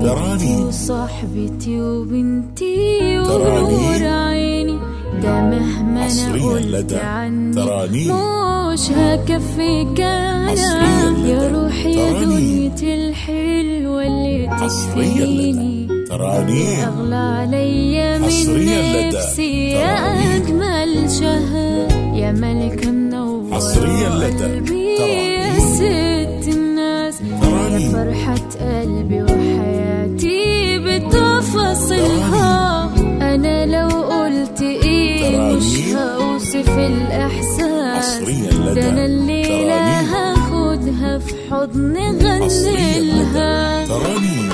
تراني. وصاحبتي وبنتي تراني. ونور عيني ده مهما انا حصرياً قلت لدى عني تراني. مش هكفيك انا حصرياً لدى يا روحي يا تراني. دنيتي الحلوة اللي حصريا تكفيني لدى تراني أغلى عليا من حصرياً لدى نفسي يا تراني. أجمل شهر يا ملك منور حصرياً لدى قلبي تراني. يا ست الناس تراني. يا فرحة قلبي وحياتي بتفاصيلها أنا لو قلت إيه تراني. مش هوصف الإحساس حصرياً لدى ده أنا الليلة تراني. هاخدها في حضن حصريا غنلها لدى تراني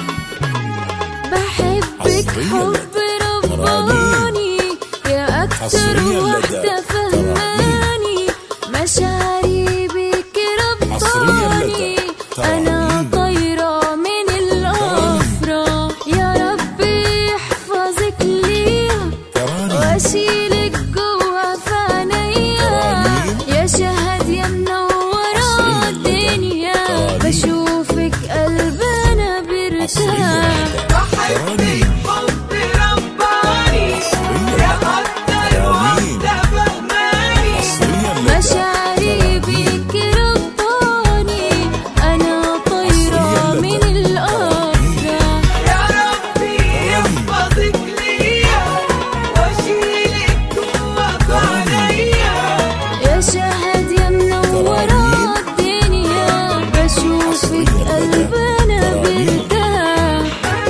بحبك حصرياً حب لدى رباني يا أكتر حصرياً لدى واحدة فهماني مشاعري بك حصرياً ربطاني لدى تراني. أنا طايرة من الأفراح يا ربي يحفظك ليها تراني واشيلك جوا في عينيا تراني. يا شهد يا منورة حصرياً لدى الدنيا تراني. بشوفك قلبنا حصريا بيرتاح لدى تراني حب رباني حصريا يا لدى أكتر تراني واحدة فهماني حصريا لدى مشاعري بيك ربطاني أنا طايرة حصرياً لدى من الأفراح يا ربي يحفظك ليا واشيلك جوا في عينيا يا شهد يا منورة تراني. الدنيا بشوفك حصرياً لدى قلبنا تراني. بيرتاح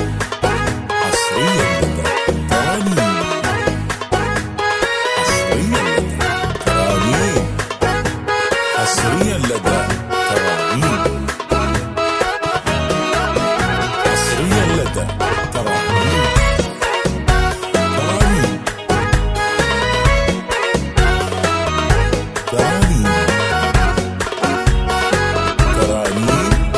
حصريا لدى تراني حصريا لدى تراني حصريا لدى تراني حصريا لدى تراني تراني تراني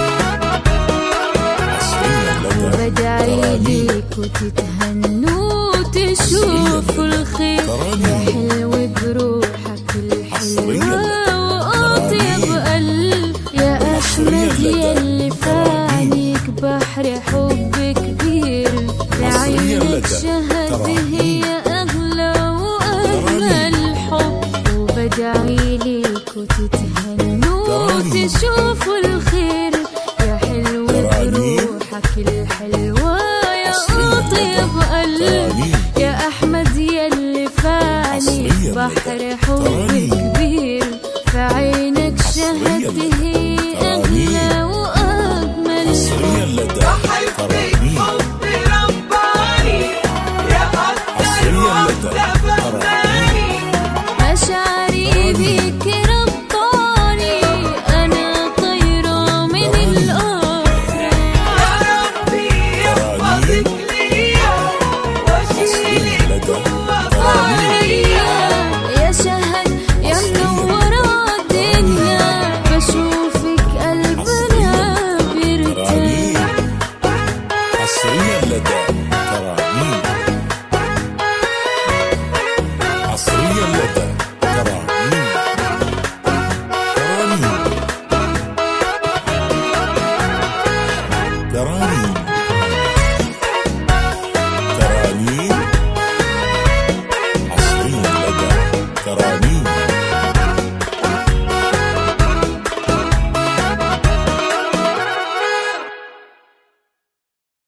حصريا لدى بدعي تراني ليك وتتهنوا وتشوفوا الخير تراني. يا حلو بروحك حصرياً الحلوة لك. وأطيب تراني. قلب يا حصرياً أحمد لك. يلي في تراني. عينيك بحر حب كبير حصرياً لعينك لك. شهد تراني. هي أغلى وأجمل حب وبدعي ليك وتتهنوا تراني. وتشوفوا الخير يا حلو تراني. بروحك الحلوة يا حصرياً لك. أطيب قلب تراني. يا أحمد يلي في عينيك حصرياً لك. بحر حب تراني. كبير في عينك حصرياً شهد لك. هي تراني. أغلى وأجمل حصريا لدى بحبك